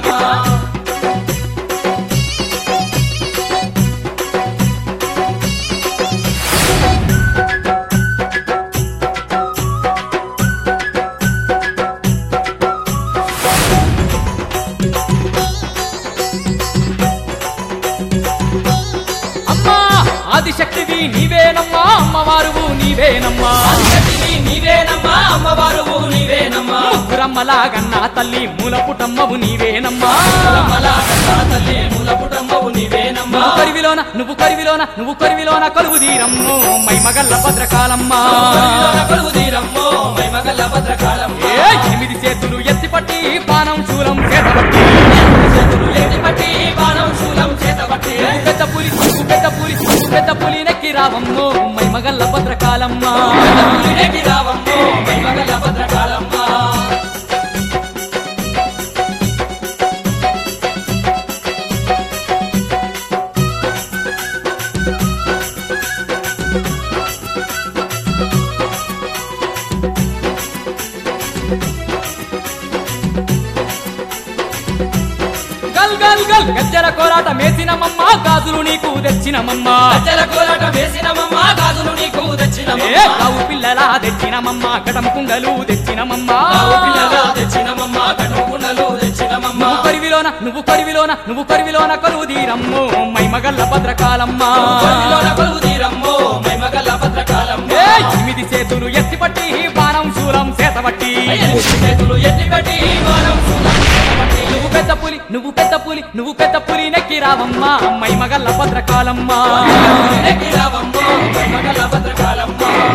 అమ్మా ఆదిశక్తివి నీవేనమ్మా అమ్మవారువు నీవేనమ్మా శక్తివి నీవేనమ్మా అమ్మవారువు నీవేనమ్మా ముగ్గురమ్మలాగన్నా తల్లి మూలపుటమ్మవు నీవేనమ్మా కులమలా కన్నా తల్లి మూలపుటమ్మవు నీవేనమ్మా నువ్వు కరివిలోన నువ్వు కరివిలోన నువ్వు కరివిలోన కలువు తీరమ్ము మైమగల్ల భద్రకాలమ్మ కొలువులోన కొలువు తీరమ్మో మైమగల్ల భద్రకాళమ్మ ఏ ఎనిమిది చేతులు ఎత్తిపట్టి బాణం శూలం చేతబట్టి చేతులు ఎత్తిపట్టి బాణం శూలం చేతబట్టి నువ్వు పెద్ద పులి నువ్వు పెద్ద పులి నువ్వు పెద్ద పులి నెక్కి రావమ్ము మైమగల్ల భద్రకాలమ్మ పులినెక్కి రావమ్మో మైమగల్ల భద్రకాళమ్మ గల్ గల్ గల్ గజ్జల కోరాట మేసినమమ్మ గాజులు నీకు తెచ్చినమమ్మ గజ్జల కోలాట వేసినమమ్మ గాజులు నీకు ఏ తెచ్చినమమ్మ కావు పిల్లలా తెచ్చినమమ్మ కటం కుండలు తెచ్చినమమ్మ ఆవు పిల్లగా తెచ్చినమమ్మ కనుకుండలు తెచ్చినమమ్మ నువ్వు కరివిలోన నువ్వు కరివిలోన నువ్వు కరివిలోన కలువు తీరమ్ము మైమగల్ల భద్రకాలమ్మ కొలువులోన కొలువు తీరమ్మో మైమగల్ల భద్రకాళమ్మ ఏ ఎనిమిది చేతులు ఎత్తిపట్టి బాణం శూలం చేతబట్టి ఎనిమిది చేతులు ఎత్తిపెట్టి బాణం శూలం చేతబట్టి నువ్వు పెద్ద పులి నువ్వు పెద్ద పులి నువ్వు పెద్ద పులి నెక్కి రావమ్మ మైమగల్ల భద్రకాలమ్మ పులినెక్కి రావమ్మో మైమగల్ల భద్రకాళమ్మ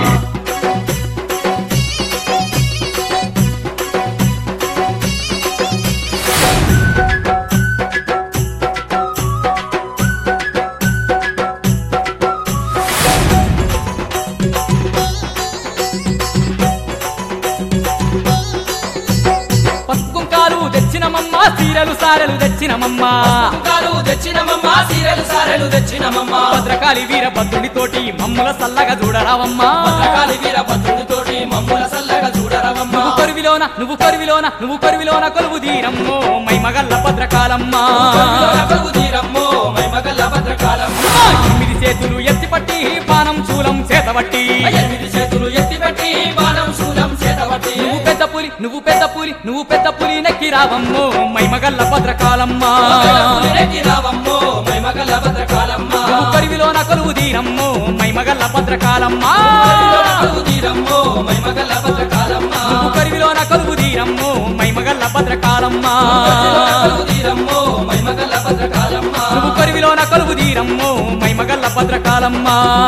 పసుపు కుంకాలు తెచ్చినమమ్మ సీరలు సారెలు తెచ్చినమమ్మ కుంకాలు తెచ్చినమమ్మ సీరెలు సారెలు తెచ్చినమమ్మ భద్రకాళి వీరభద్రునితోటి మమ్ముల సల్లగా చూడరావమ్మా భద్రకాళి వీరభద్రుడితోటి మమ్ముల సల్లగా చూడరవమ్మ నువ్వు కరువిలోన నువ్వు కరువిలోన నువ్వు కరువిలోన కొలువు తీరమ్మో మైమగల్ల భద్రకాలమ్మ కొలువులోన కొలువు తీరమ్మో మైమగల్ల భద్రకాళమ్మ ఎనిమిది చేతులు ఎత్తిపట్టి బాణం శూలం చేతబట్టి ఎనిమిది చేతులు ఎత్తిపెట్టి బాణం శూలం చేతబట్టి నువ్వు పెద్ద పులి నువ్వు పెద్ద పులి నువ్వు పెద్ద పులి నెక్కి రావమ్మో మైమగల్ల భద్రకాలమ్మ నెక్కి రావమ్మో మైమగల భద్రకాలమ్మ నువ్వు కరివిలోన కొలువు తీరమ్మో మైమగల్ల భద్రకాలమ్మ కలుగు తీరమ్మో మైమగల భద్రకాలమ్మ నువ్వు కరివిలోన కొలువు తీరమ్మో మైమగల్ల భద్రకాలమ్మ కలుగు తీరమ్మో మైమగల భద్రకాలమ్మ నువ్వు కరివిలోన కొలువు తీరమ్మో మైమగల్ల భద్రకాలమ్మ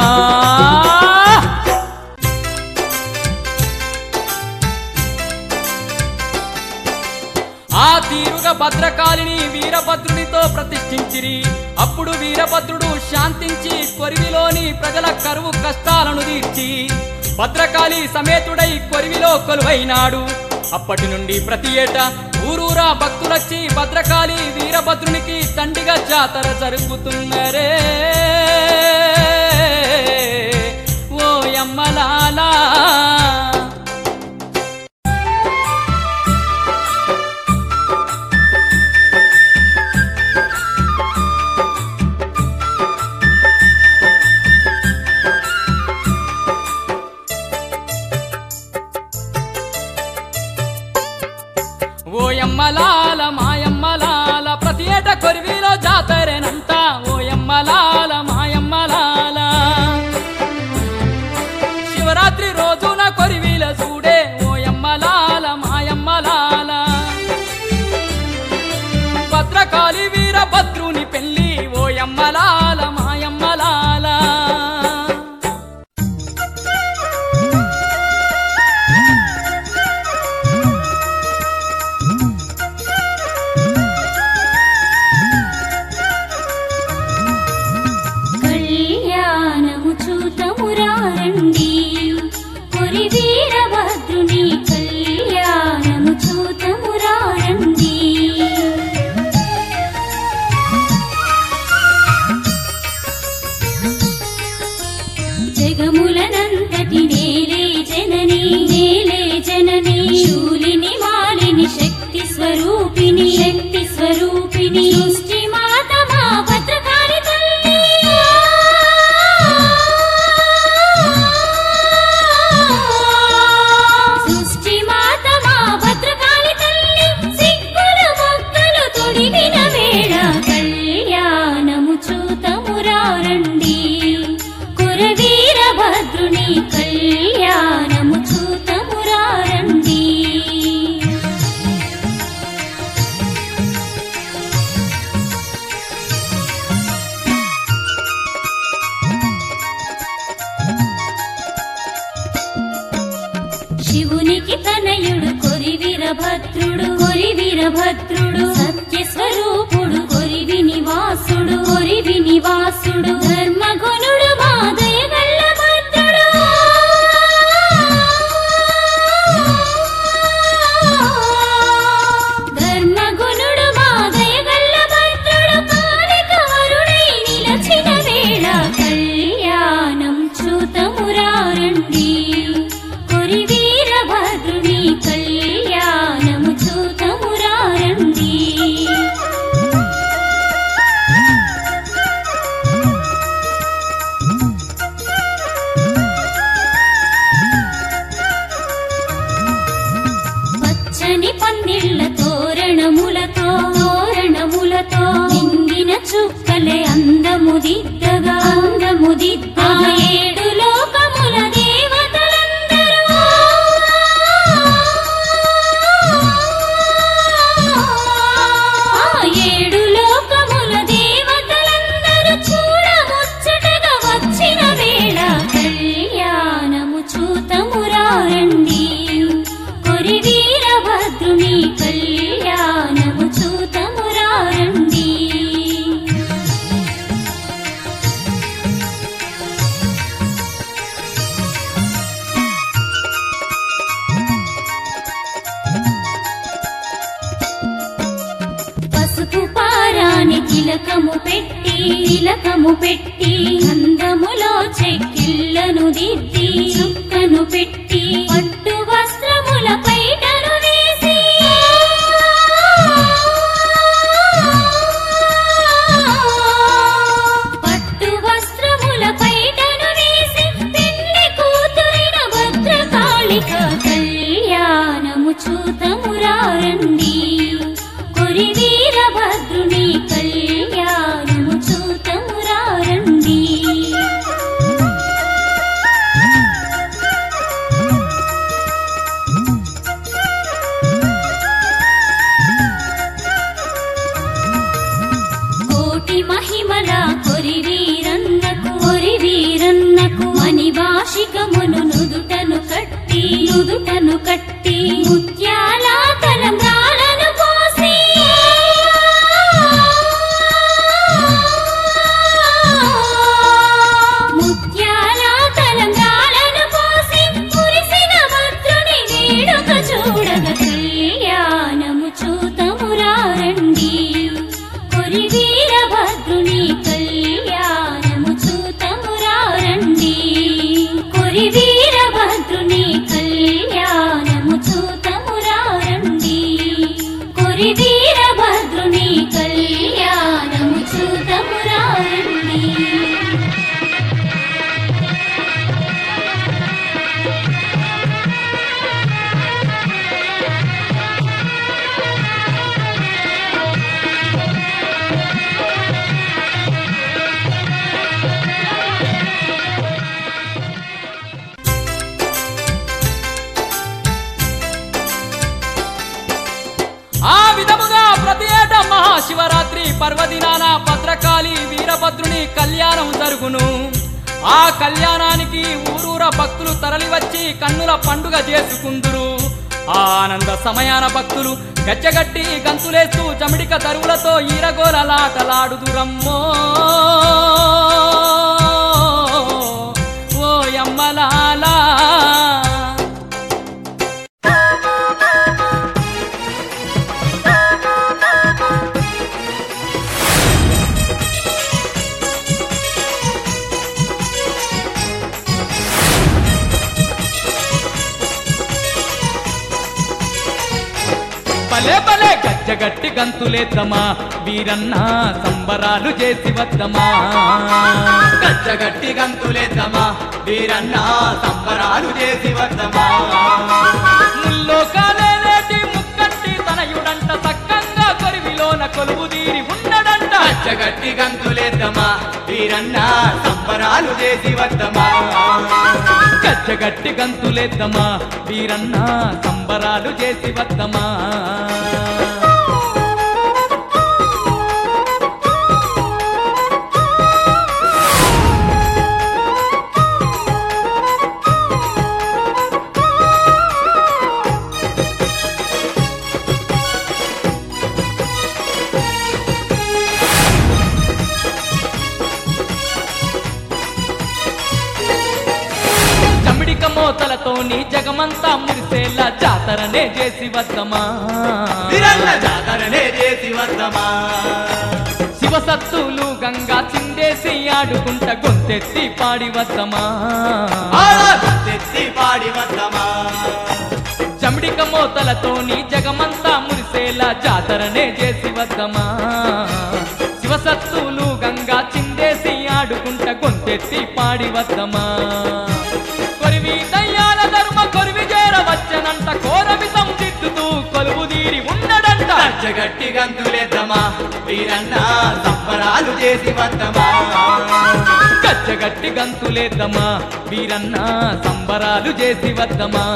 ఆ తీరుగా భద్రకాళిని వీరభద్రునితో ప్రతిష్ఠించిరి అప్పుడు వీరభద్రుడు శాంతించి కొరివిలోని ప్రజల కరువు కష్టాలను తీర్చి భద్రకాళి సమేతుడై కొరివిలో కొలువైనాడు అప్పటి నుండి ప్రతి ఏటా ఊరూరా భక్తులొచ్చి భద్రకాళి వీరభద్రునికి దండిగా జాతర జరుగుతున్నరే ఓ యమ్మలాలా ఓయమ్మలాల మాయమ్మలాల ప్రతి ఏట కొరివిలో జాతరేనంట ఓయమ్మలాల మాయమ్మలాల శివరాత్రి రోజున కొరివిల చూడే ఓయమ్మలాల మాయమ్మలాల భద్రకాళి వీరభద్రుని పెళ్ళి ఓయమ్మలాల మాయమ్మలాల కళ్యాణము చూతమురారండి కొరి వీరభద్రుని కళ్యాణము చూతమురారండి జగములనంతటి నేలే జనని నేలే జనని శూలిని మాలిని శక్తి స్వరూపిణి శక్తి స్వరూపిణి సృష్టి మాత మా భద్రకాళి తల్లి సృష్టి మాత మా భద్రకాళి తల్లి సిగ్గుల మొక్కలు తొడిగిన వేళ కళ్యాణము చూతమురారండి కురవీర భద్రుని కళ్యాణము చూతమురారండి శివునికి తనయుడు కొరి వీరభద్రుడు కొరి వీరభద్రుడు సత్య స్వరూపుడు కొరివి నివాసుడు కొరివి నివాసుడు ధర్మగుణుడు మాదయగల్ల భద్రుడు ధర్మగుణుడు మాదయగల్ల భద్రుడు కాలిక వరుడై నిలచిన వేళ కళ్యాణం చూతమురారండి కొరి వీరభద్రుని కళ్యాణము చూతమురారండి పచ్చని పందిళ్ళ తోరణములతో తోరణములతో నిండిన చుక్కలే అందము దిద్దగా అందము దిద్దగా ఏడు లోకముల దేవతలందరూ ఆ ఏడు లోకముల దేవతలందరూ చూడముచ్చటగా వచ్చిన వేళ కళ్యాణము చూతమురారండి కొరి వీరభద్రుని కళ్యాణము చూతమురారండి పసుపు పారాని తిలకము పెట్టి తిలకము పెట్టి గంధములో చెక్కిళ్ళను దిద్ది చుక్కను పెట్టి పట్టు వస్త్రముల పైటను వేసి పట్టు వస్త్రముల పైటను వాషికమును నుదుటను కట్టి నుదుటను కట్టి ముత్యాల తలంబ్రాలను పోసి ముత్యాల తలంబ్రాలను పోసి కురిసిన భద్రుని వేడుక చూడగ కళ్యాణము చూతమురారండి కొరి వీరభద్రుని కళ్యాణము చూతమురారండి కొరి వీరభద్రుని కళ్యాణము చూతమురారండి కొరి వీరభద్రుని కళ్యాణము చూతమురారండి ఆ విధముగా ప్రతి ఏటా మహాశివరాత్రి పర్వదినాన భద్రకాళి వీరభద్రుని కళ్యాణం జరుగును ఆ కళ్యాణానికి ఊరూర భక్తులు తరలివచ్చి కన్నుల పండుగ చేసుకుందురు ఆ ఆనంద సమయాన భక్తులు గచ్చగట్టి గంతులేస్తూ చమిడిక తరువులతో ఈరగోలలాటలాడుదురమ్మో ఓ యమ్మలాలా భలే భలే గజ్జగట్టి గంతులేద్దమా వీరన్న సంబరాలు చేసి వద్దమా గచ్చగట్టి గంతులేద్దామా వీరన్న సంబరాలు చేసి వద్దమా ముల్లో కాలేటి ముక్కంటి తనయుడంట సక్కంగా కొరివిలోన కొలువు తీరి ఉన్నడంట గచ్చగట్టి గంతులేద్దామా వీరన్న సంబరాలు చేసి వద్దమా గజ్జగట్టి గంతులేద్దమా వీరన్న సంబరాలు చేసి వద్దమా చమిడిక మోతలతోని జగమంతా మురిసేలా జాతరనే చేసి వద్దమా వీరన్న జాతరనే చేసి వద్దమా శివసత్తులు గంగా చిందేసి ఆడుకుంట గొంతెత్తి పాడి వద్దమా తెచ్చి పాడి వద్దమా చమిడిక మోతలతోని జగమంతా మురిసేలా జాతరనే చేసి వద్దమా శివసత్తులు గంగా చిందేసి ఆడుకుంట గొంతెత్తి పాడి వద్దమా కొరివి దయ్యాల ధర్మ కొరివి చేరవచ్చనంట కోరమితం దిద్దుతూ కొలువు తీరి ఉన్నడంట గచ్చగట్టి గంతులేద్దామా వీరన్న సంబరాలు చేసి వద్దమా గచ్చగట్టి గంతులేద్దమా వీరన్న సంబరాలు చేసి వద్దమా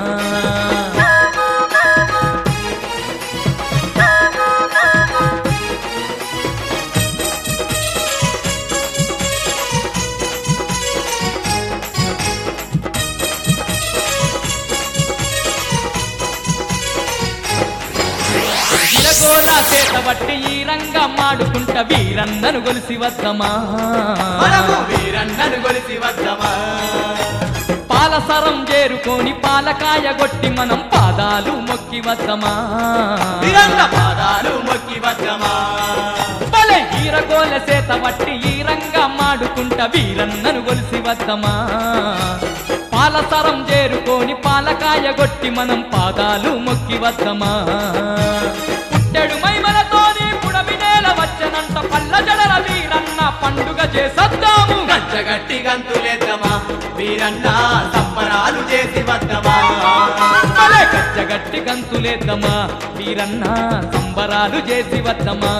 ఇలగోల చేత బట్టి ఈ రంగా మాడుకుంట వీరన్నను గొలిసి వద్దమా మనము వీరన్నను కొలిసి వద్దమా పాలసరం చేరుకొని పాలకాయ కొట్టి మనం పాదాలు మొక్కి వద్దమా వీరన్న పాదాలు మొక్కి వద్దమా భలే ఈరగోల చేత బట్టి ఈ రంగా మాడుకుంట వీరన్నను గొలిసి వద్దమా పాలసరం చేరుకొని పాలకాయ కొట్టి మనం పాదాలు మొక్కి వద్దమా పుట్టెడు మైమలతోని పుడమి నేల వచ్చనంట పల్ల జడల వీరన్న పండుగ చేసద్దాము గచ్చగట్టి గంతులేద్దామా వీరన్న సంబరాలు చేసి వద్దమా భలే గజ్జగట్టి గంతులేద్దమా వీరన్న సంబరాలు చేసి వద్దమా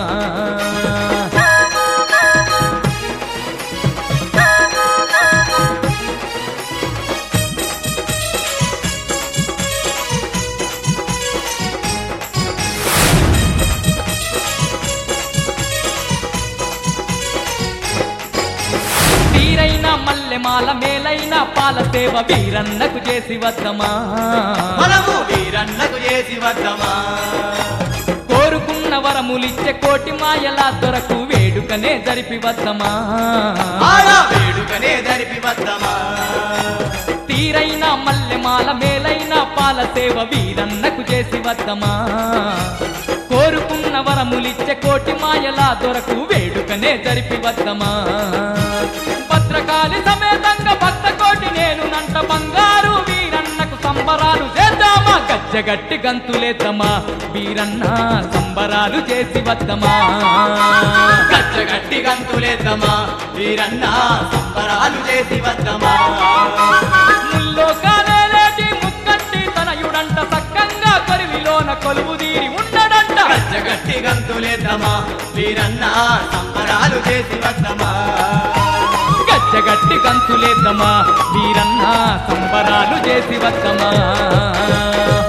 తీరైన మల్లె మాల మాల మేలైన పాల సేవ వీరన్నకు చేసి వద్దమా మనము వీరన్నకు చేసి వద్దమా కోరుకున్న వరములిచ్చే కోటి మాయల దొరకు వేడుకనే జరిపి వద్దమా ఆడ వేడుకనే జరిపి వద్దమా తీరైన మల్లెమాల మేలైన పాల సేవ వీరన్నకు చేసి వద్దమా కోరుకున్న వరములిచ్చే కోటి మాయల దొరకు వేడుకనే జరిపి వద్దమా భద్రకాళి సమేతంగా భక్త కోటి నేను నంట బంగారు వీరన్నకు సంబరాలు చేద్దామా గజ్జగట్టి గంతులేద్దామా వీరన్న సంబరాలు చేసి వద్దమా కచ్చగట్టి గంతులేద్దామా వీరన్న సంబరాలు చేసి వద్దమా ముల్లో కాలేలేటి ముక్కంటి తనయుడంట సక్కంగా కొరివిలోన కొలువు తీరి ఉండడంట కచ్చగట్టి గంతులేద్దామా వీరన్న సంబరాలు చేసి వద్దమా గచ్చగట్టి గంతులేద్దామా వీరన్న సంబరాలు చేసి వద్దమా